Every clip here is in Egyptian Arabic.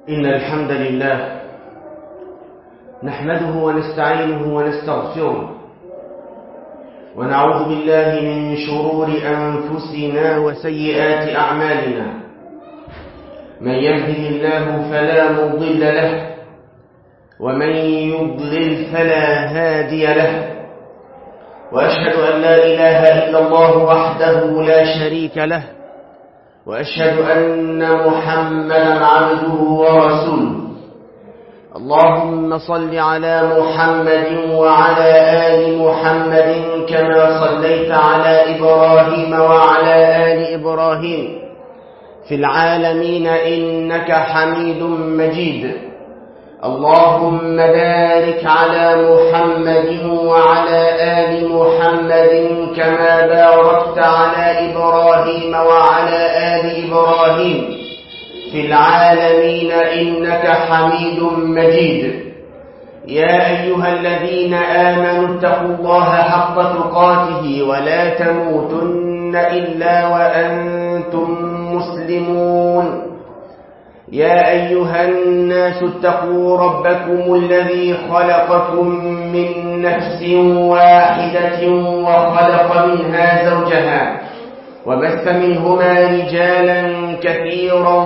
إن الحمد لله نحمده ونستعينه ونستغفره ونعوذ بالله من شرور أنفسنا وسيئات أعمالنا من يهده الله فلا مضل له ومن يضلل فلا هادي له وأشهد أن لا إله إلا الله وحده لا شريك له وأشهد أن محمدا عبده ورسوله اللهم صل على محمد وعلى آل محمد كما صليت على إبراهيم وعلى آل إبراهيم في العالمين إنك حميد مجيد اللهم بارك على محمد وعلى آل محمد كما باركت على إبراهيم وعلى آل إبراهيم في العالمين إنك حميد مجيد يا أيها الذين آمنوا اتقوا الله حق تقاته ولا تموتن إلا وأنتم مسلمون يا أيها الناس اتقوا ربكم الذي خلقكم من نفس واحدة وخلق منها زوجها وبث منهما رجالا كثيرا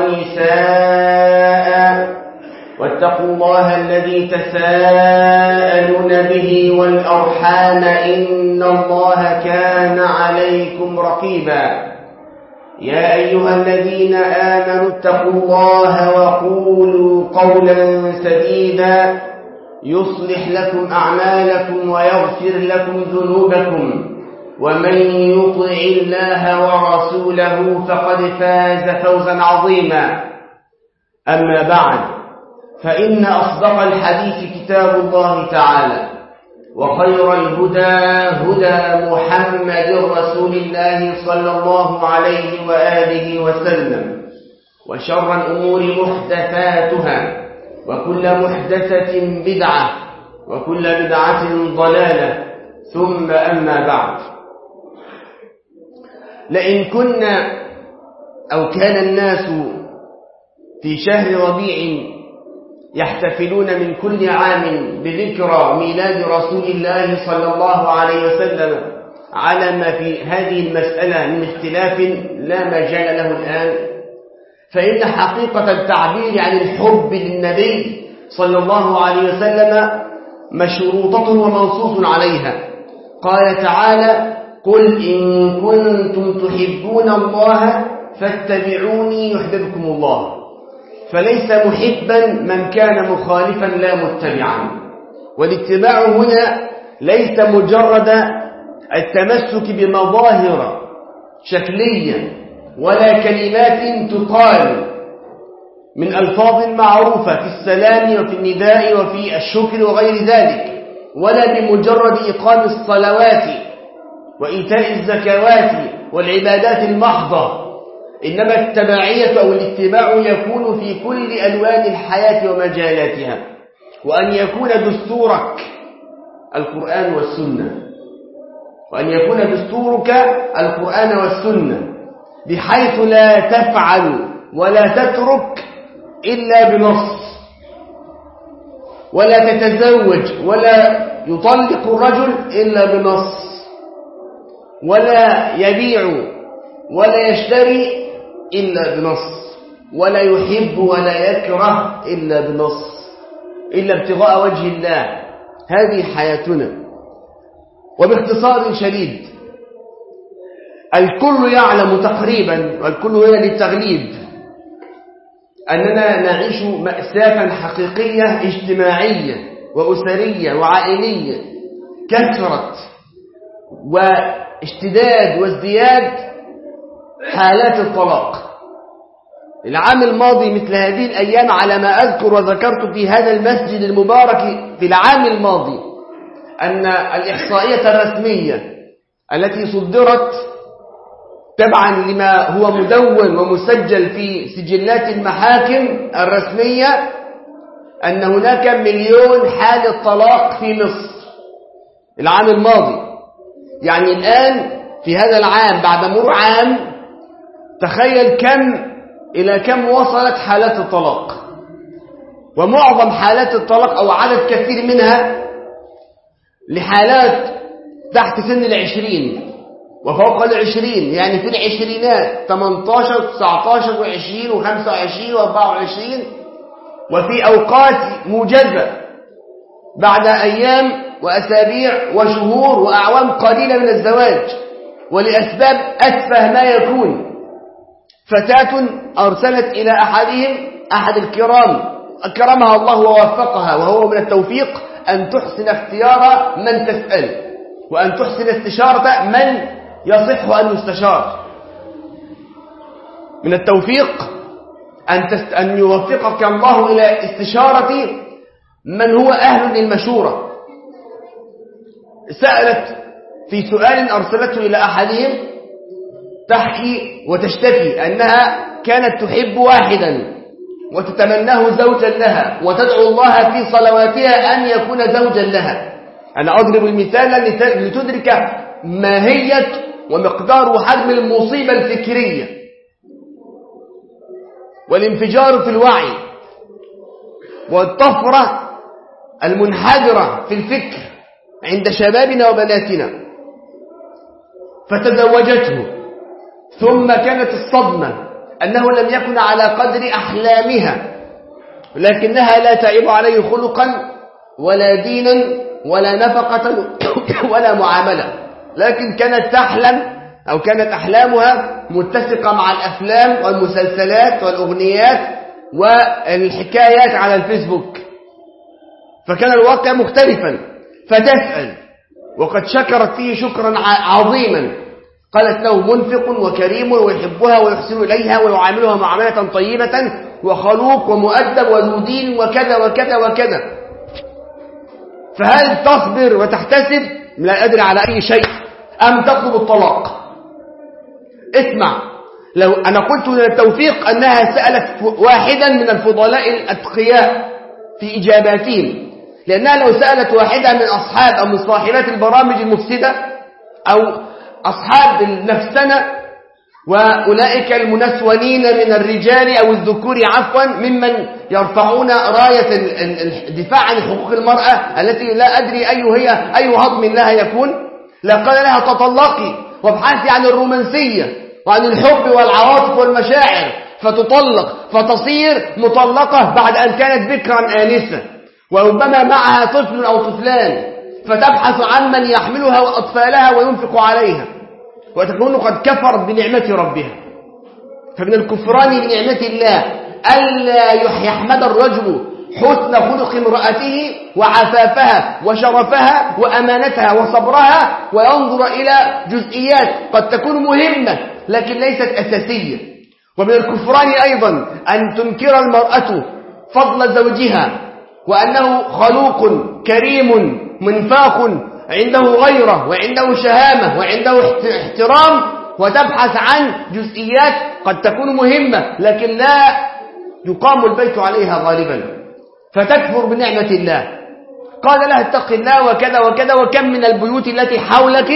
ونساء واتقوا الله الذي تساءلون به والأرحام إن الله كان عليكم رقيبا يا أيها الذين آمنوا اتقوا الله وقولوا قولا سديدا يصلح لكم أعمالكم ويغفر لكم ذنوبكم ومن يطع الله ورسوله فقد فاز فوزا عظيما أما بعد فإن أصدق الحديث كتاب الله تعالى وخير الهدى هدى محمد رسول الله صلى الله عليه وآله وسلم وشر الأمور محدثاتها وكل محدثة بدعة وكل بدعة ضلالة ثم أما بعد لئن كنا أو كان الناس في شهر ربيع يحتفلون من كل عام بذكرى ميلاد رسول الله صلى الله عليه وسلم على ما في هذه المسألة من اختلاف لا مجال له الآن فإن حقيقة التعبير عن الحب للنبي صلى الله عليه وسلم مشروطة ومنصوص عليها قال تعالى قل إن كنتم تحبون الله فاتبعوني يحببكم الله فليس محبا من كان مخالفا لا متبعا والاتباع هنا ليس مجرد التمسك بمظاهر شكلية ولا كلمات تقال من ألفاظ معروفة في السلام وفي النداء وفي الشكر وغير ذلك ولا بمجرد إقام الصلوات وإيتاء الزكوات والعبادات المحضة إنما التبعية أو الاتباع يكون في كل ألوان الحياة ومجالاتها وأن يكون دستورك القرآن والسنة وأن يكون دستورك القرآن والسنة بحيث لا تفعل ولا تترك إلا بنص ولا تتزوج ولا يطلق الرجل إلا بنص ولا يبيع ولا يشتري إلا بنص ولا يحب ولا يكره إلا بنص إلا ابتغاء وجه الله هذه حياتنا وباختصار شديد الكل يعلم تقريبا والكل هنا للتغليب أننا نعيش مأساة حقيقية اجتماعية وأسرية وعائلية كثرت واشتداد وازدياد حالات الطلاق العام الماضي مثل هذه الأيام على ما أذكر وذكرت في هذا المسجد المبارك في العام الماضي أن الإحصائية الرسمية التي صدرت تبعا لما هو مدون ومسجل في سجلات المحاكم الرسمية أن هناك مليون حالة طلاق في مصر العام الماضي يعني الآن في هذا العام بعد مرور عام تخيل كم إلى كم وصلت حالات الطلاق ومعظم حالات الطلاق أو عدد كثير منها لحالات تحت سن العشرين وفوق العشرين يعني في العشرينات 18 19 و20 و25 و24 وفي أوقات موجزة بعد أيام وأسابيع وشهور وأعوام قليلة من الزواج ولأسباب أتفه ما يكون فتاة أرسلت إلى أحدهم أحد الكرام أكرمها الله ووفقها وهو من التوفيق أن تحسن اختيار من تسأل وأن تحسن استشارة من يصح أن يستشار من التوفيق أن, تست... أن يوفقك الله إلى استشارة من هو أهل للمشورة سألت في سؤال أرسلته إلى أحدهم تحكي وتشتكي أنها كانت تحب واحدا وتتمناه زوجا لها وتدعو الله في صلواتها أن يكون زوجا لها أنا أضرب المثال لتدرك ماهية ومقدار وحجم المصيبة الفكرية والانفجار في الوعي والطفرة المنحدرة في الفكر عند شبابنا وبناتنا فتزوجته ثم كانت الصدمة أنه لم يكن على قدر أحلامها لكنها لا تعيب عليه خلقا ولا دينا ولا نفقة ولا معاملة لكن كانت تحلم أو كانت أحلامها متسقة مع الأفلام والمسلسلات والأغنيات والحكايات على الفيسبوك فكان الواقع مختلفا فتسأل وقد شكرت فيه شكرا عظيما قالت له منفق وكريم ويحبها ويحسن إليها ويعاملها معاملة طيبة وخلوق ومؤدب وذو دين وكذا وكذا وكذا فهل تصبر وتحتسب لا أدري على أي شيء أم تطلب الطلاق اسمع لو أنا قلت من التوفيق أنها سألت واحدا من الفضلاء الأتقياء في إجاباتهم لأنها لو سألت واحدة من أصحاب أو من صاحبات البرامج المفسدة أو أصحاب النفسنة وأولئك المنسونين من الرجال أو الذكور عفوا ممن يرفعون راية الدفاع عن حقوق المرأة التي لا أدري أي هي أي هضم لها يكون لقال لها تطلقي وابحثي عن الرومانسية وعن الحب والعواطف والمشاعر فتطلق فتصير مطلقة بعد أن كانت بكرا آنسة وربما معها طفل أو طفلان فتبحث عن من يحملها وأطفالها وينفق عليها وتكون قد كفرت بنعمة ربها فمن الكفران بنعمة الله ألا يحمد الرجل حسن خلق امرأته وعفافها وشرفها وأمانتها وصبرها وينظر إلى جزئيات قد تكون مهمة لكن ليست أساسية ومن الكفران أيضا أن تنكر المرأة فضل زوجها وأنه خلوق كريم منفاق عنده غيرة وعنده شهامة وعنده احترام وتبحث عن جزئيات قد تكون مهمة لكن لا يقام البيت عليها غالبا فتكفر بنعمة الله قال لها اتق الله وكذا وكذا وكم من البيوت التي حولك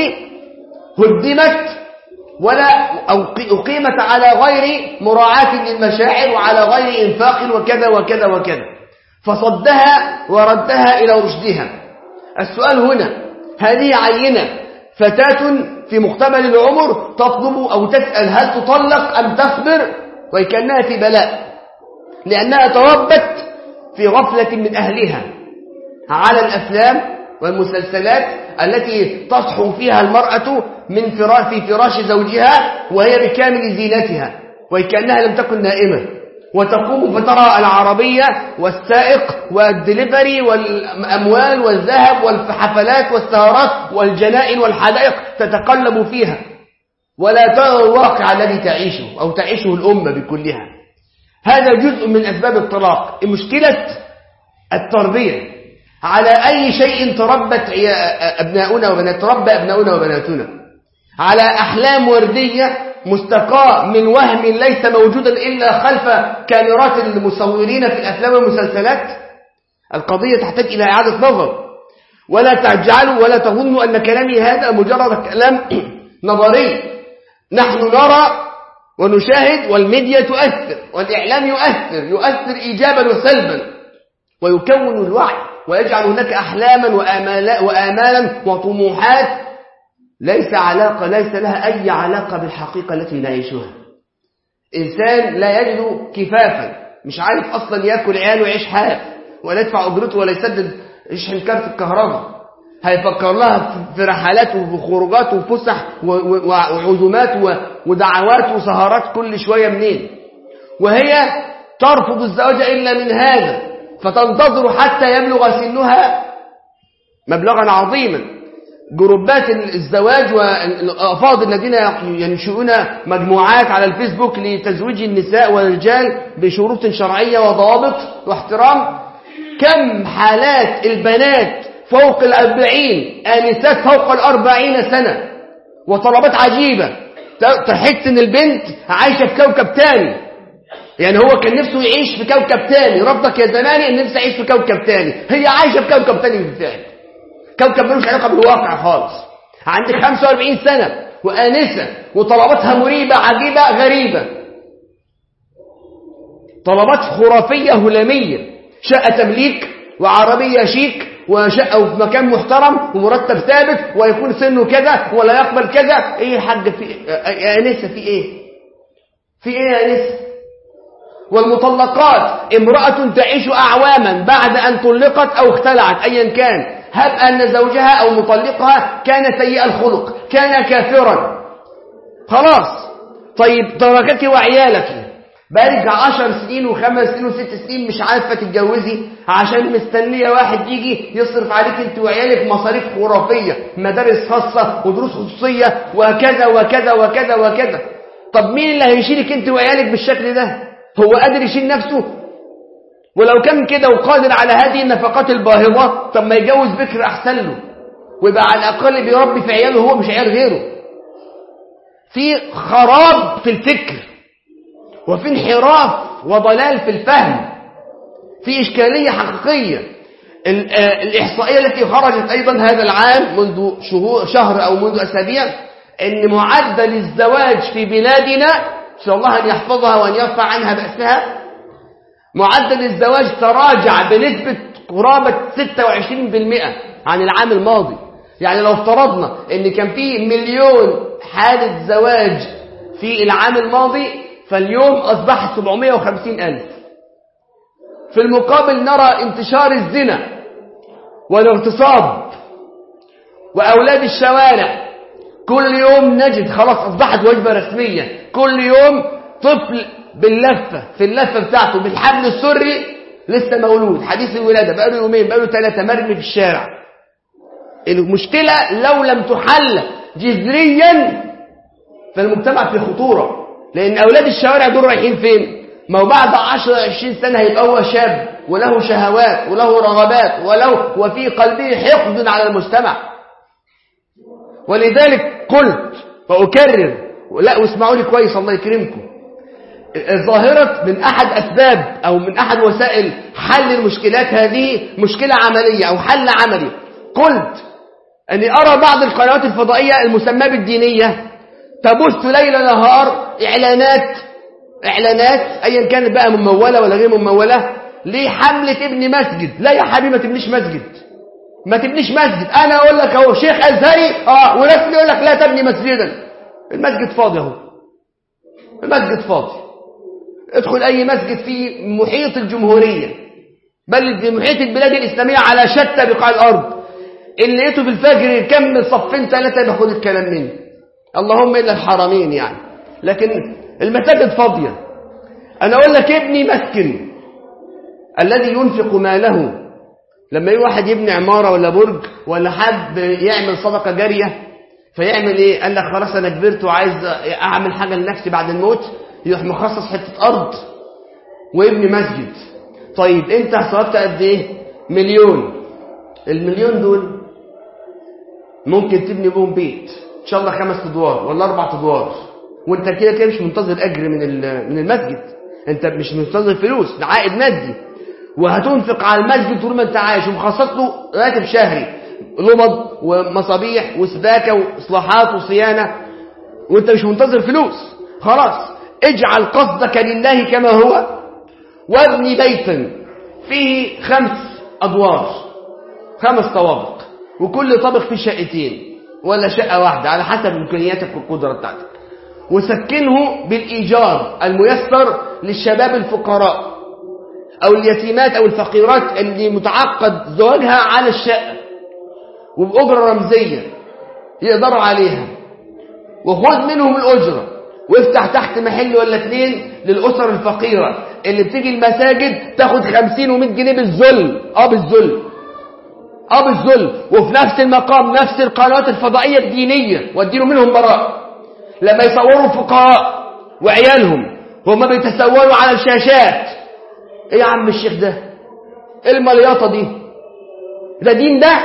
هدمت ولا أقيمت على غير مراعاة للمشاعر وعلى غير إنفاق وكذا وكذا وكذا فصدها وردها إلى رشدها السؤال هنا هذه عينة فتاة في مقتبل العمر تطلب أو تسأل هل تطلق أم تصبر وكأنها في بلاء لأنها تربت في غفلة من أهلها على الأفلام والمسلسلات التي تصحو فيها المرأة من فراش في فراش زوجها وهي بكامل زينتها وكأنها لم تكن نائمة وتقوم فترى العربية والسائق والدليفري والأموال والذهب والحفلات والسهرات والجنائن والحدائق تتقلب فيها ولا ترى الواقع الذي تعيشه أو تعيشه الأمة بكلها هذا جزء من أسباب الطلاق مشكلة التربية على أي شيء تربت أبناؤنا وبنات تربى أبناؤنا وبناتنا على أحلام وردية مستقاة من وهم ليس موجودا إلا خلف كاميرات المصورين في الأفلام والمسلسلات القضية تحتاج إلى إعادة نظر ولا تجعلوا ولا تظنوا أن كلامي هذا مجرد كلام نظري نحن نرى ونشاهد والميديا تؤثر والإعلام يؤثر يؤثر إيجابا وسلبا ويكون الوعي ويجعل هناك أحلاما وآمالا, وآمالا وطموحات ليس علاقة ليس لها أي علاقة بالحقيقة التي نعيشها إنسان لا يجد كفافا مش عارف أصلا يأكل عياله ويعيش حاف ولا يدفع أجرته ولا يسدد يشحن كارت الكهرباء هيفكر لها في رحلات وخروجات وفسح وعزومات ودعوات وسهرات كل شوية منين وهي ترفض الزواج إلا من هذا فتنتظر حتى يبلغ سنها مبلغا عظيما جروبات الزواج والأفاضل الذين ينشئون مجموعات على الفيسبوك لتزويج النساء والرجال بشروط شرعية وضوابط واحترام كم حالات البنات فوق الأربعين آنسات فوق الأربعين سنة وطلبات عجيبة تحس ان البنت عايشة في كوكب تاني يعني هو كان نفسه يعيش في كوكب تاني ربك يا زماني ان نفسه يعيش في كوكب تاني هي عايشة في كوكب تاني بالفعل كوكب ملوش علاقة بالواقع خالص عندك 45 سنة وآنسة وطلباتها مريبة عجيبة غريبة طلبات خرافية هلامية شقة تمليك وعربية شيك وشقة في مكان محترم ومرتب ثابت ويكون سنه كذا ولا يقبل كذا ايه يا حاج في يا انسه في ايه في ايه يا انسه والمطلقات امرأة تعيش أعواما بعد أن طلقت أو اختلعت أيا كان هب أن زوجها أو مطلقها كان سيء الخلق كان كافرا خلاص طيب تركتك وعيالك بقالك عشر سنين وخمس سنين وست سنين مش عارفة تتجوزي عشان مستنية واحد يجي يصرف عليك انت وعيالك مصاريف خرافية مدارس خاصة ودروس خصوصية وكذا وكذا وكذا وكذا طب مين اللي هيشيلك انت وعيالك بالشكل ده هو قادر يشيل نفسه ولو كان كده وقادر على هذه النفقات الباهظة طب ما يجوز بكر أحسن له ويبقى على الأقل بيربي في عياله هو مش عيال غيره في خراب في الفكر وفي انحراف وضلال في الفهم في إشكالية حقيقية الإحصائية التي خرجت أيضا هذا العام منذ شهور شهر أو منذ أسابيع أن معدل الزواج في بلادنا نسأل الله أن يحفظها وأن يرفع عنها بأسها معدل الزواج تراجع بنسبة قرابة 26% عن العام الماضي يعني لو افترضنا ان كان في مليون حالة زواج في العام الماضي فاليوم أصبحت 750 ألف في المقابل نرى انتشار الزنا والاغتصاب وأولاد الشوارع كل يوم نجد خلاص أصبحت وجبة رسمية كل يوم طفل باللفة في اللفة بتاعته بالحبل السري لسه مولود حديث الولادة بقاله يومين بقاله ثلاثة مرمي في الشارع المشكلة لو لم تحل جذريا فالمجتمع في خطورة لأن أولاد الشوارع دول رايحين فين ما هو بعد 10 20 سنة هيبقى هو شاب وله شهوات وله رغبات وله وفي قلبه حقد على المجتمع ولذلك قلت وأكرر لا واسمعوا لي كويس الله يكرمكم ظاهرة من أحد أسباب أو من أحد وسائل حل المشكلات هذه مشكلة عملية أو حل عملي قلت أني أرى بعض القنوات الفضائية المسمى بالدينية تبث ليل نهار إعلانات إعلانات أيا كانت بقى ممولة ولا غير ممولة لحملة ابن مسجد لا يا حبيبي ما تبنيش مسجد ما تبنيش مسجد أنا أقول لك أهو شيخ أزهري آه وناس يقول لك لا تبني مسجدا المسجد فاضي أهو المسجد فاضي ادخل أي مسجد في محيط الجمهورية بل في محيط البلاد الإسلامية على شتى بقاع الأرض اللي لقيته في الفجر يكمل صفين ثلاثة باخد الكلام مني اللهم إلا الحرمين يعني لكن المساجد فاضية أنا أقول لك ابني مسكن الذي ينفق ماله لما يجي واحد يبني عمارة ولا برج ولا حد يعمل صدقة جارية فيعمل ايه قال لك خلاص انا كبرت وعايز اعمل حاجة لنفسي بعد الموت يروح مخصص حتة ارض ويبني مسجد طيب انت صرفت قد ايه مليون المليون دول ممكن تبني بهم بيت ان شاء الله خمس ادوار ولا اربع ادوار وانت كده كده مش منتظر اجر من من المسجد انت مش منتظر فلوس ده عائد مادي وهتنفق على المسجد طول ما انت عايش ومخصص له راتب شهري لمض ومصابيح وسباكه واصلاحات وصيانه وانت مش منتظر فلوس خلاص اجعل قصدك لله كما هو وابني بيتا فيه خمس أدوار خمس طوابق وكل طابق فيه شقتين ولا شقة واحدة على حسب إمكانياتك والقدرة بتاعتك وسكنه بالإيجار الميسر للشباب الفقراء أو اليتيمات أو الفقيرات اللي متعقد زواجها على الشقة وبأجرة رمزية يقدروا عليها وخذ منهم الأجرة وافتح تحت محل ولا اتنين للأسر الفقيرة اللي بتيجي المساجد تاخد خمسين ومئة جنيه بالذل اه بالذل اه بالذل وفي نفس المقام نفس القنوات الفضائية الدينية واديله منهم براء لما يصوروا الفقراء وعيالهم وهم بيتسولوا على الشاشات ايه يا عم الشيخ ده ايه المليطة دي ده دين ده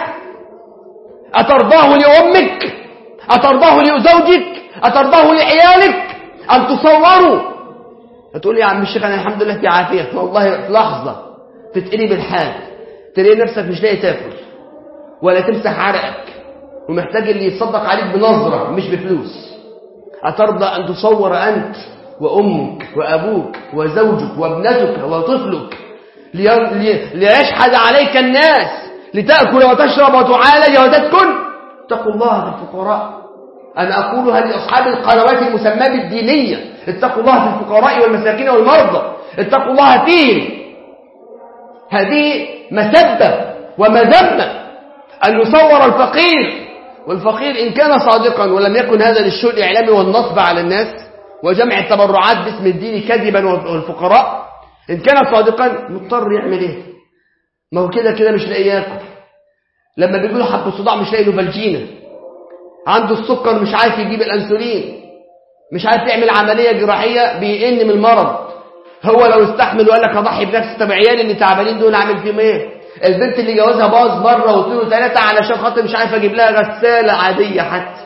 أترضاه لأمك أترضاه لزوجك أترضاه لعيالك أن تصوروا هتقول يا عم الشيخ أنا الحمد لله في عافية والله في لحظة تتقلب الحال تلاقي نفسك مش لاقي تاكل ولا تمسح عرقك ومحتاج اللي يتصدق عليك بنظرة مش بفلوس أترضى أن تصور أنت وأمك وأبوك وزوجك وابنتك وطفلك ليشحذ عليك الناس لتأكل وتشرب وتعالج وتسكن اتقوا الله في الفقراء أنا أقولها لأصحاب القنوات المسماة بالدينية اتقوا الله في الفقراء والمساكين والمرضى اتقوا الله فيهم هذه مسبة ومذمة أن يصور الفقير والفقير إن كان صادقا ولم يكن هذا للشؤم الإعلامي والنصب على الناس وجمع التبرعات باسم الدين كذبا والفقراء إن كان صادقا مضطر يعمل إيه ما هو كده كده مش لاقي ياكل لما بيقولوا حب الصداع مش لاقي له فالجينا عنده السكر مش عارف يجيب الأنسولين مش عارف يعمل عملية جراحية بيئن من المرض هو لو استحمل وقال لك هضحي بنفسي طب عيالي اللي تعبانين دول اعمل فيهم ايه البنت اللي جوازها باظ مره واثنين وثلاثه علشان خاطر مش عارف اجيب لها غساله عاديه حتى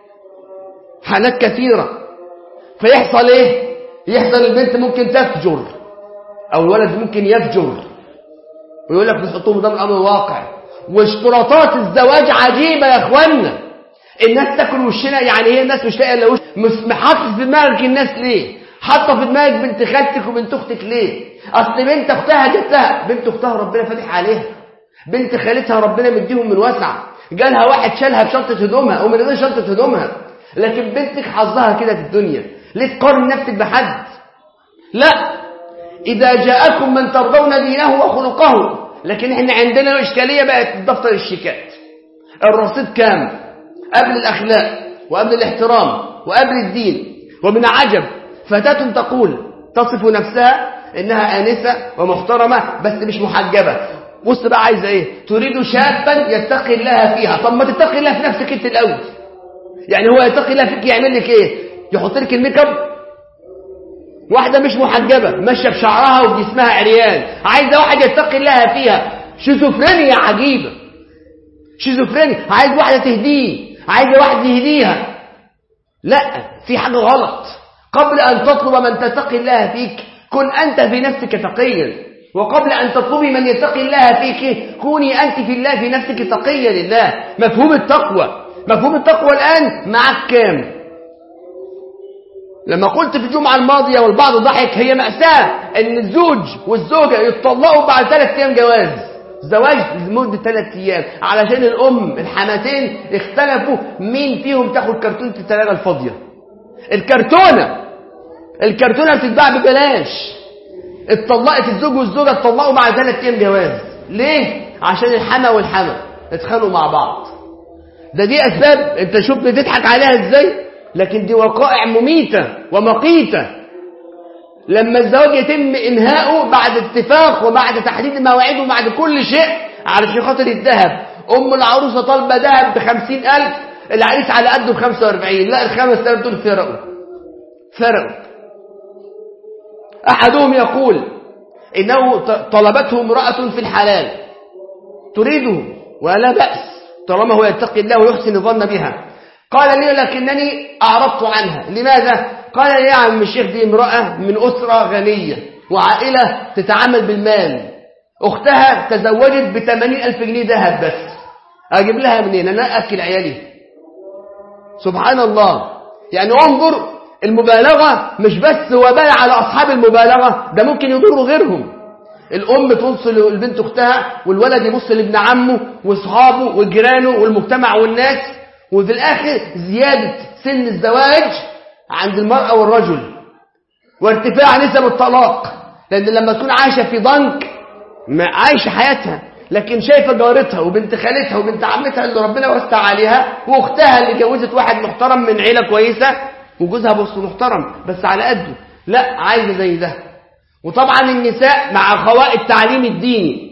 حالات كثيره فيحصل ايه يحصل البنت ممكن تفجر او الولد ممكن يفجر ويقول لك بنحطهم قدام الامر الواقع واشتراطات الزواج عجيبه يا اخوانا الناس تاكل وشنا يعني هي الناس مش لاقيه الا وش مش حاطط في دماغك الناس ليه حاطه في دماغك بنت خالتك وبنت اختك ليه اصل بنت اختها جت لها بنت اختها ربنا فاتح عليها بنت خالتها ربنا مديهم من وسع جالها واحد شالها بشنطه هدومها ومن غير شنطه هدومها لكن بنتك حظها كده في الدنيا ليه تقارن نفسك بحد لا اذا جاءكم من ترضون دينه وخلقه لكن احنا عندنا اشكاليه بقت دفتر الشيكات الرصيد كام قبل الاخلاق وقبل الاحترام وقبل الدين ومن عجب فتاة تقول تصف نفسها انها آنسة ومحترمة بس مش محجبة بص بقى عايزة ايه تريد شابا يتقي الله فيها طب ما تتقي الله في نفسك انت الاول يعني هو يتقي الله فيك يعمل لك ايه يحط لك الميك اب واحدة مش محجبة ماشية بشعرها وبجسمها عريان عايزة واحد يتقي الله فيها شيزوفرينيا عجيبة شيزوفرينيا عايز واحدة تهديه عايزة واحد يهديها لا في حاجة غلط قبل أن تطلب من تتقي الله فيك كن أنت في نفسك تقيا وقبل أن تطلبي من يتقي الله فيك كوني أنت في الله في نفسك تقيا لله مفهوم التقوى مفهوم التقوى الآن معك كام لما قلت في الجمعة الماضية والبعض ضحك هي مأساة أن الزوج والزوجة يتطلقوا بعد ثلاث أيام جواز زواج لمدة ثلاث أيام علشان الأم الحماتين اختلفوا مين فيهم تاخد كرتونة التلاجة الفاضية الكرتونة الكرتونة بتتباع ببلاش اتطلقت الزوج والزوجة اتطلقوا بعد ثلاث أيام جواز ليه؟ عشان الحما والحما اتخانقوا مع بعض ده دي أسباب انت شوف بتضحك عليها ازاي لكن دي وقائع مميتة ومقيتة لما الزواج يتم إنهاؤه بعد اتفاق وبعد تحديد المواعيد وبعد كل شيء علشان خاطر الذهب أم العروسة طالبة ذهب بخمسين ألف العريس على قده بخمسة واربعين لا الخمس ألف دول فرقوا فرقوا أحدهم يقول إنه طلبته امرأة في الحلال تريده ولا بأس طالما هو يتقي الله ويحسن الظن بها قال لي لكنني أعرضت عنها لماذا؟ قال لي يا عم الشيخ دي امرأة من أسرة غنية وعائلة تتعامل بالمال أختها تزوجت بثمانين ألف جنيه ذهب بس أجيب لها منين أنا أكل عيالي سبحان الله يعني انظر المبالغة مش بس وبال على أصحاب المبالغة ده ممكن يضروا غيرهم الأم تبص لبنت أختها والولد يبص لابن عمه وأصحابه وجيرانه والمجتمع والناس وفي الآخر زيادة سن الزواج عند المرأة والرجل وارتفاع نسب الطلاق لأن لما تكون عايشة في ضنك عايشة حياتها لكن شايفة جارتها وبنت خالتها وبنت عمتها اللي ربنا وسع عليها واختها اللي جوزت واحد محترم من عيلة كويسة وجوزها بص محترم بس على قده لا عايزة زي ده وطبعا النساء مع خواء التعليم الديني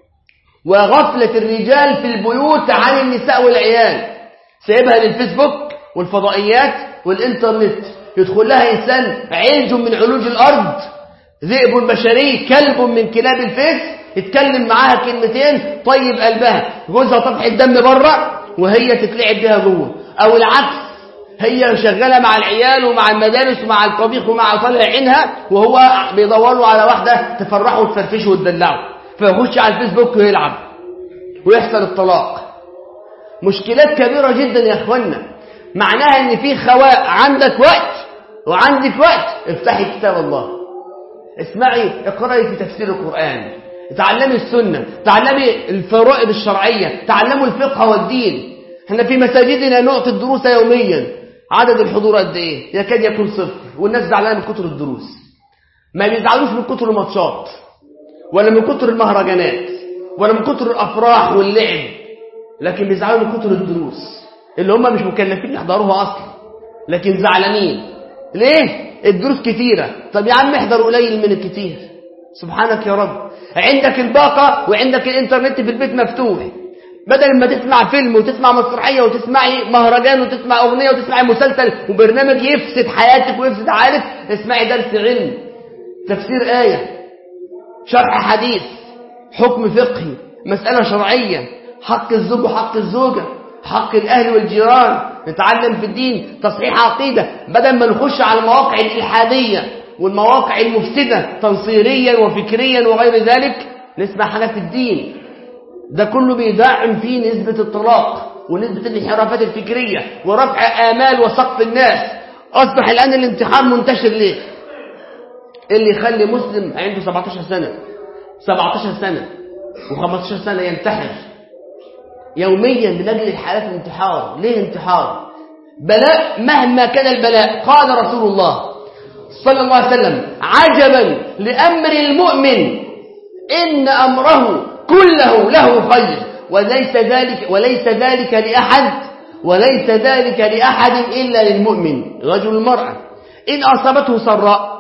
وغفلة الرجال في البيوت عن النساء والعيال سايبها للفيسبوك والفضائيات والإنترنت يدخل لها إنسان علج من علوج الأرض ذئب بشري كلب من كلاب الفيس يتكلم معاها كلمتين طيب قلبها جوزها طفح الدم بره وهي تتلعب بها جوه أو العكس هي شغالة مع العيال ومع المدارس ومع الطبيخ ومع طلع عينها وهو بيدوروا على واحدة تفرحه وتفرفشه وتدلعه فيخش على الفيسبوك ويلعب ويحصل الطلاق مشكلات كبيرة جدا يا اخوانا معناها ان في خواء عندك وقت وعندك وقت افتحي كتاب الله اسمعي اقرأي في تفسير القرآن تعلمي السنة تعلمي الفرائض الشرعية تعلموا الفقه والدين احنا في مساجدنا نعطي الدروس يوميا عدد الحضور قد ايه يكاد يكون صفر والناس زعلانه من كتر الدروس ما بيزعلوش من كتر الماتشات ولا من كتر المهرجانات ولا من كتر الافراح واللعب لكن بيزعلوا من كتر الدروس اللي هم مش مكلفين يحضروها اصلا لكن زعلانين ليه الدروس كتيرة طب يا عم احضر قليل من الكتير سبحانك يا رب عندك الباقة وعندك الانترنت في البيت مفتوح بدل ما تسمع فيلم وتسمع مسرحية وتسمعي مهرجان وتسمع أغنية وتسمعي مسلسل وبرنامج يفسد حياتك ويفسد عقلك اسمعي درس علم تفسير آية شرح حديث حكم فقهي مسألة شرعية حق الزوج وحق الزوجة حق الأهل والجيران نتعلم في الدين تصحيح عقيدة بدل ما نخش على المواقع الإلحادية والمواقع المفسدة تنصيريا وفكريا وغير ذلك نسمع حاجات في الدين ده كله بيدعم فيه نسبة الطلاق ونسبة الانحرافات الفكرية ورفع آمال وسقف الناس أصبح الآن الانتحار منتشر ليه اللي يخلي مسلم عنده 17 سنة 17 سنة و15 سنة ينتحر يوميا من أجل الحالات الانتحار ليه انتحار بلاء مهما كان البلاء قال رسول الله صلى الله عليه وسلم عجبا لأمر المؤمن إن أمره كله له خير وليس ذلك وليس ذلك لأحد وليس ذلك لأحد إلا للمؤمن رجل المرأة إن أصابته سراء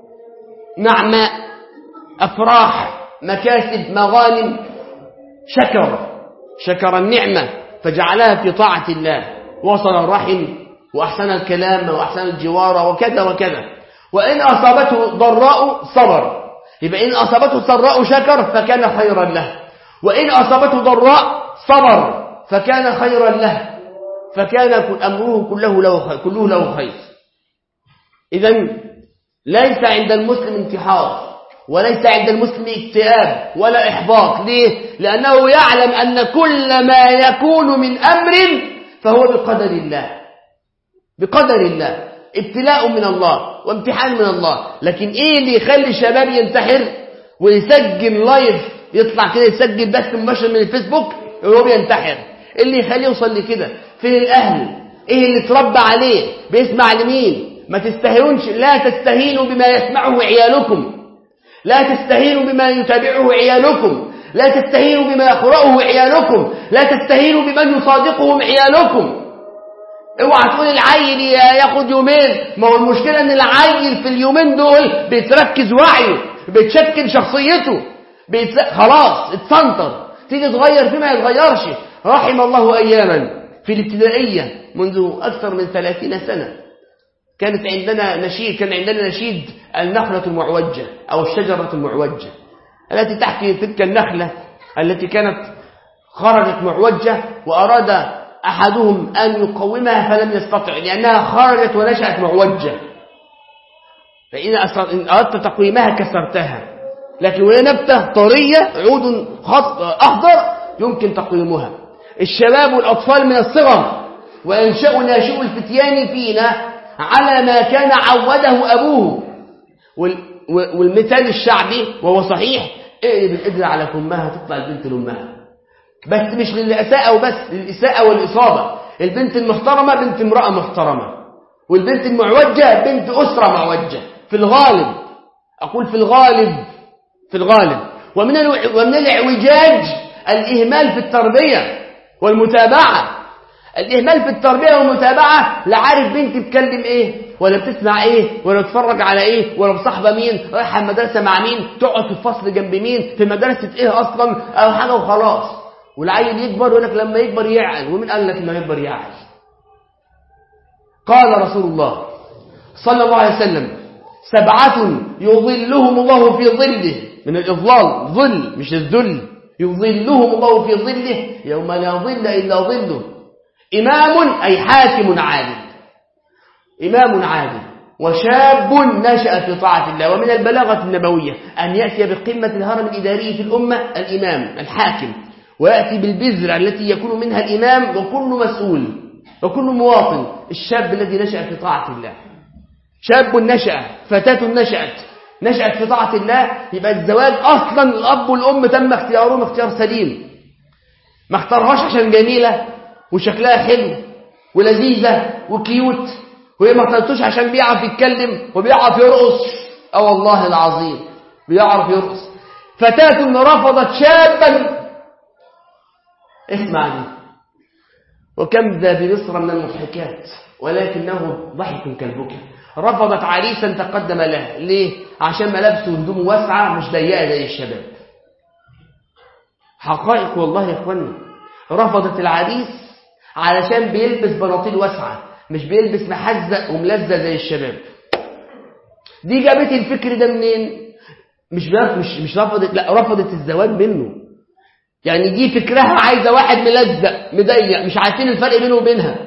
نعماء أفراح مكاسب مغانم شكر شكر النعمة فجعلها في طاعة الله وصل الرحم وأحسن الكلام وأحسن الجوار وكذا وكذا وإن أصابته ضراء صبر يبقى إن أصابته سراء شكر فكان خيرا له وإن أصابته ضراء صبر فكان خيرا له فكان أمره كله له خير, كله له خير إذا ليس عند المسلم انتحار وليس عند المسلم اكتئاب ولا إحباط ليه؟ لأنه يعلم أن كل ما يكون من أمر فهو بقدر الله بقدر الله ابتلاء من الله وامتحان من الله لكن ايه اللي يخلي الشباب ينتحر ويسجل لايف يطلع كده يسجل بث مباشر من الفيسبوك وهو بينتحر اللي يخليه يوصل لكده فين الاهل ايه اللي اتربى عليه بيسمع لمين ما تستهينش لا تستهينوا بما يسمعه عيالكم لا تستهينوا بما يتابعه عيالكم لا تستهينوا بما يقرأه عيالكم لا تستهينوا بمن يصادقهم عيالكم اوعى تقول العيل ياخد يومين ما هو المشكلة ان العيل في اليومين دول بيتركز وعيه بيتشكل شخصيته بيتس... خلاص اتسنطر تيجي تغير فيه ما يتغيرش رحم الله اياما في الابتدائية منذ اكثر من ثلاثين سنة كانت عندنا نشيد كان عندنا نشيد النخلة المعوجة او الشجرة المعوجة التي تحكي تلك النخلة التي كانت خرجت معوجة وأراد أحدهم أن يقومها فلم يستطع لأنها خرجت ونشأت معوجة فإن أردت تقويمها كسرتها لكن وهي نبتة طرية عود أخضر يمكن تقويمها الشباب والأطفال من الصغر وينشأ ناشئ الفتيان فينا على ما كان عوده أبوه والمثال الشعبي وهو صحيح اقلب القدر على فمها تطلع البنت لامها بس مش للإساءة وبس للإساءة والإصابة البنت المحترمة بنت امرأة محترمة والبنت المعوجة بنت أسرة معوجة في الغالب أقول في الغالب في الغالب ومن ومن الاعوجاج الإهمال في التربية والمتابعة الإهمال في التربية والمتابعة لا عارف بنتي بتكلم إيه ولا بتسمع إيه ولا بتتفرج على إيه ولا بصاحبة مين رايحة المدرسة مع مين تقعد في الفصل جنب مين في مدرسة إيه أصلا أو حاجة وخلاص والعيل يكبر يقول لك لما يكبر يعقل ومين قال لك لما يكبر يعقل قال رسول الله صلى الله عليه وسلم سبعة يظلهم الله في ظله من الإظلال ظل مش الذل يظلهم الله في ظله يوم لا ظل إلا ظله إمام أي حاكم عادل إمام عادل وشاب نشأ في طاعة الله ومن البلاغة النبوية أن يأتي بقمة الهرم الإداري في الأمة الإمام الحاكم ويأتي بالبذرة التي يكون منها الإمام وكل مسؤول وكل مواطن الشاب الذي نشأ في طاعة الله شاب نشأ فتاة نشأت نشأت في طاعة الله يبقى الزواج أصلا الأب والأم تم اختيارهم اختيار سليم ما اختارهاش عشان جميلة وشكلها حلو ولذيذة وكيوت وهي ما اختارتوش عشان بيعرف يتكلم وبيعرف يرقص اه والله العظيم بيعرف يرقص فتاة رفضت شابا اسمع دي وكم ذا بمصر من المضحكات ولكنه ضحك كالبكاء رفضت عريسا تقدم لها ليه عشان ملابسه وهدومه واسعه مش ضيقه زي الشباب حقائق والله يا اخوانا رفضت العريس علشان بيلبس بناطيل واسعه مش بيلبس محزق وملزق زي الشباب دي جابت الفكر ده منين مش مش مش رفضت لا رفضت الزواج منه يعني دي فكرها عايزه واحد ملزق مضيق مش عارفين الفرق بينه وبينها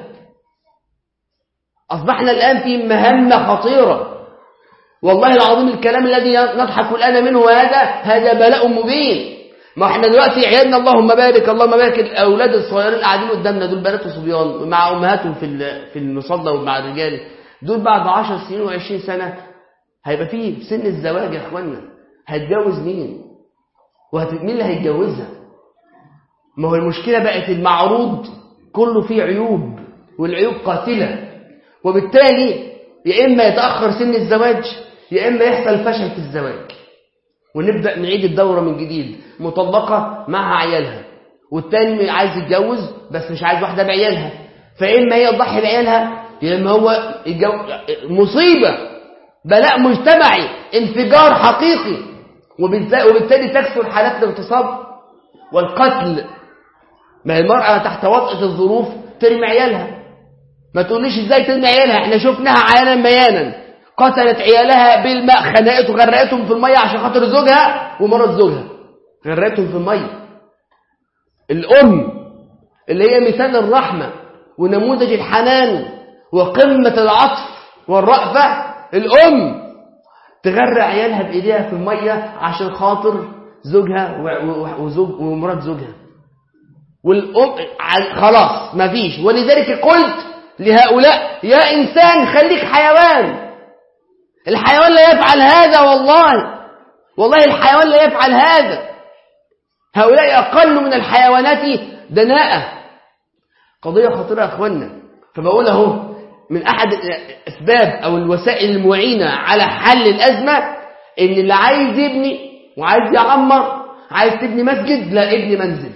أصبحنا الآن في مهمة خطيرة والله العظيم الكلام الذي نضحك الآن منه هذا هذا بلاء مبين ما احنا دلوقتي عيالنا اللهم بارك اللهم بارك الأولاد الصغيرين اللي قاعدين قدامنا دول بنات وصبيان مع أمهاتهم في في المصلى ومع الرجال دول بعد 10 سنين و20 سنة هيبقى فيه سن الزواج يا اخوانا هتجوز مين وهت... مين اللي هيتجوزها ما هو المشكلة بقت المعروض كله فيه عيوب والعيوب قاتلة وبالتالي يا إما يتأخر سن الزواج يا إما يحصل فشل في الزواج ونبدأ نعيد الدورة من جديد مطلقة مع عيالها والتاني عايز يتجوز بس مش عايز واحدة بعيالها فإما هي تضحي بعيالها يا إما هو يتجو... مصيبة بلاء مجتمعي انفجار حقيقي وبالتالي تكثر حالات الاغتصاب والقتل ما المرأة تحت وطأة الظروف ترمي عيالها ما تقوليش ازاي ترمي عيالها احنا شفناها عيانا بيانا قتلت عيالها بالماء خنقت وغرقتهم في المية عشان خاطر زوجها ومرض زوجها غرقتهم في المية الأم اللي هي مثال الرحمة ونموذج الحنان وقمة العطف والرأفة الأم تغرق عيالها بإيديها في المية عشان خاطر زوجها وزوج ومرات زوجها والأم خلاص مفيش ولذلك قلت لهؤلاء يا إنسان خليك حيوان الحيوان لا يفعل هذا والله والله الحيوان لا يفعل هذا هؤلاء أقل من الحيوانات دناءة قضية خطيرة يا أخوانا فبقول اهو من أحد الأسباب أو الوسائل المعينة على حل الأزمة إن اللي عايز يبني وعايز يعمر عايز تبني مسجد لا ابني منزل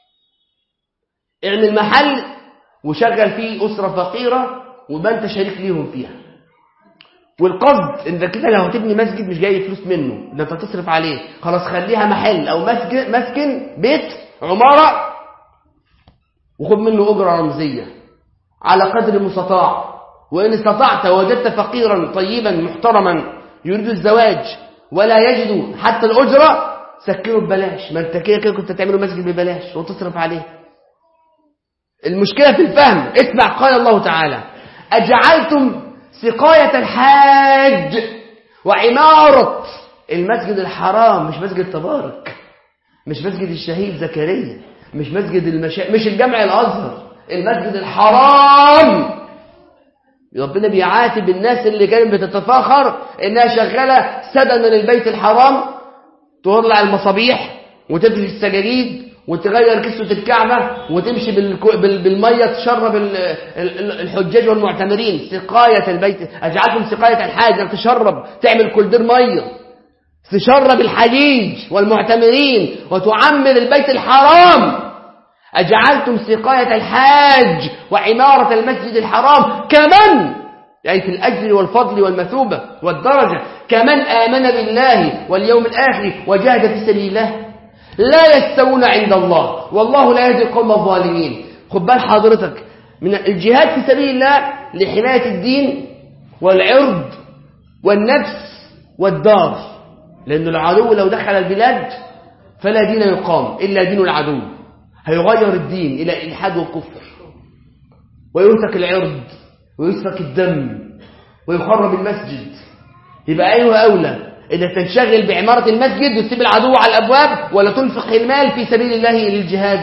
اعمل محل وشغل فيه أسرة فقيرة ويبقى أنت شريك ليهم فيها والقصد انت كده لو هتبني مسجد مش جاي فلوس منه ده انت تصرف عليه خلاص خليها محل او مسجد مسكن بيت عمارة وخد منه أجرة رمزية على قدر المستطاع وإن استطعت وجدت فقيرا طيبا محترما يريد الزواج ولا يجد حتى الأجرة سكنه ببلاش ما انت كده كده كنت تعمله مسجد ببلاش وتصرف عليه المشكلة في الفهم اسمع قال الله تعالى أجعلتم سقاية الحاج وعمارة المسجد الحرام مش مسجد تبارك مش مسجد الشهيد زكريا مش مسجد المشا... مش الجامع الأزهر المسجد الحرام ربنا بيعاتب الناس اللي كانت بتتفاخر انها شغاله سدنا للبيت الحرام تولع المصابيح وتفرش السجاجيد وتغير كسوة الكعبة وتمشي بالمية تشرب الحجاج والمعتمرين سقاية البيت أجعلكم سقاية الحاج تشرب تعمل كولدير مية تشرب الحجيج والمعتمرين وتعمر البيت الحرام أجعلتم سقاية الحاج وعمارة المسجد الحرام كمن يعني في الأجر والفضل والمثوبة والدرجة كمن آمن بالله واليوم الآخر وجاهد في سبيل الله لا يستوون عند الله والله لا يهدي القوم الظالمين خد بال حضرتك من الجهاد في سبيل الله لحماية الدين والعرض والنفس والدار لأن العدو لو دخل البلاد فلا دين يقام إلا دين العدو هيغير الدين إلى إلحاد والكفر ويهتك العرض ويسفك الدم ويخرب المسجد يبقى أيها أولى إذا تنشغل بعمارة المسجد وتسيب العدو على الأبواب ولا تنفق المال في سبيل الله للجهاد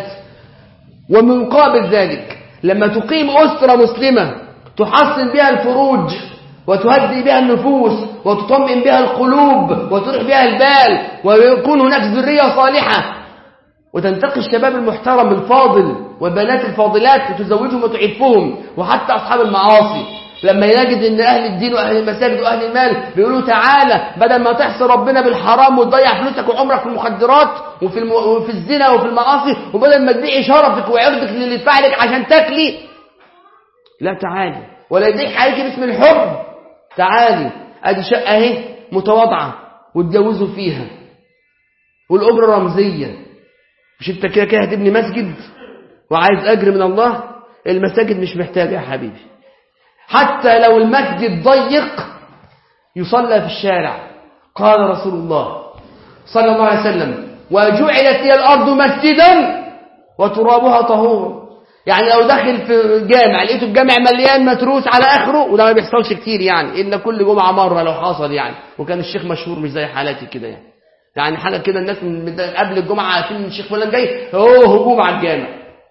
ومن قابل ذلك لما تقيم أسرة مسلمة تحصن بها الفروج وتهدي بها النفوس وتطمئن بها القلوب وترح بها البال ويكون هناك ذرية صالحة وتنتقي الشباب المحترم الفاضل والبنات الفاضلات وتزوجهم وتعفهم وحتى أصحاب المعاصي لما يجد ان اهل الدين واهل المساجد واهل المال بيقولوا تعالى بدل ما تحصي ربنا بالحرام وتضيع فلوسك وعمرك في المخدرات وفي, الم... وفي الزنا وفي المعاصي وبدل ما تبيعي شرفك وعرضك للي يدفع لك عشان تاكلي لا تعالي ولا يضيق عليك باسم الحب تعالي ادي شقه اهي متواضعه واتجوزوا فيها والاجره رمزيه مش انت كده كده هتبني مسجد وعايز اجر من الله المساجد مش محتاجه يا حبيبي حتى لو المسجد ضيق يصلى في الشارع قال رسول الله صلى الله عليه وسلم وجعلت لي الأرض مسجدا وترابها طهور يعني لو داخل في جامع لقيته الجامع مليان متروس على آخره وده ما بيحصلش كتير يعني إلا كل جمعة مرة لو حصل يعني وكان الشيخ مشهور مش زي حالاتي كده يعني يعني حاجة كده الناس من قبل الجمعة عارفين ان الشيخ فلان جاي هو هجوم على الجامع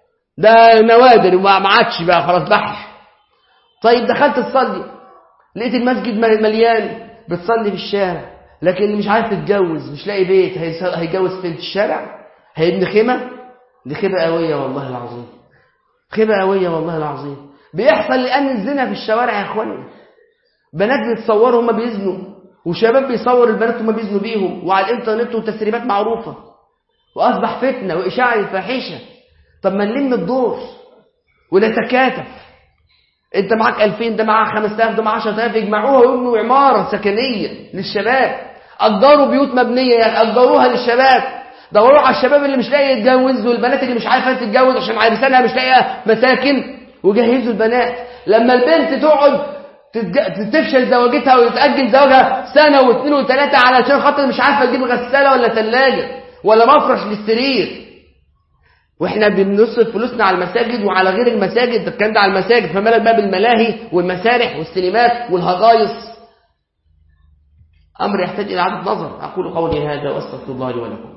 ده نوادر وما عادش بقى خلاص بحث طيب دخلت تصلي لقيت المسجد مليان بتصلي في الشارع لكن اللي مش عارف يتجوز مش لاقي بيت هيتجوز فين في الشارع هيبني خيمة دي خيبة قوية والله العظيم خيبة قوية والله العظيم بيحصل لأن الزنا في الشوارع يا اخواني بنات بيتصوروا هما بيزنوا وشباب بيصور البنات هما بيزنوا بيهم وعلى الانترنت وتسريبات معروفة وأصبح فتنة وإشاعة الفاحشة طب ما نلم الدور ونتكاتف انت معاك 2000 ده معاه 5000 ده معاه 10000 يجمعوها ويبنوا عماره سكنيه للشباب اجروا بيوت مبنيه يعني اجروها للشباب دوروا على الشباب اللي مش لاقي يتجوز والبنات اللي مش عارفه تتجوز عشان عرسانها مش لاقيه مساكن وجهزوا البنات لما البنت تقعد تفشل زواجتها ويتأجل زواجها سنة واثنين وثلاثة علشان خاطر مش عارفة تجيب غسالة ولا ثلاجة ولا مفرش للسرير واحنا بنصرف فلوسنا على المساجد وعلى غير المساجد ده الكلام ده على المساجد فما بالك بقى بالملاهي والمسارح والسينمات والهجايص امر يحتاج الى اعاده نظر اقول قولي هذا واستغفر الله لي ولكم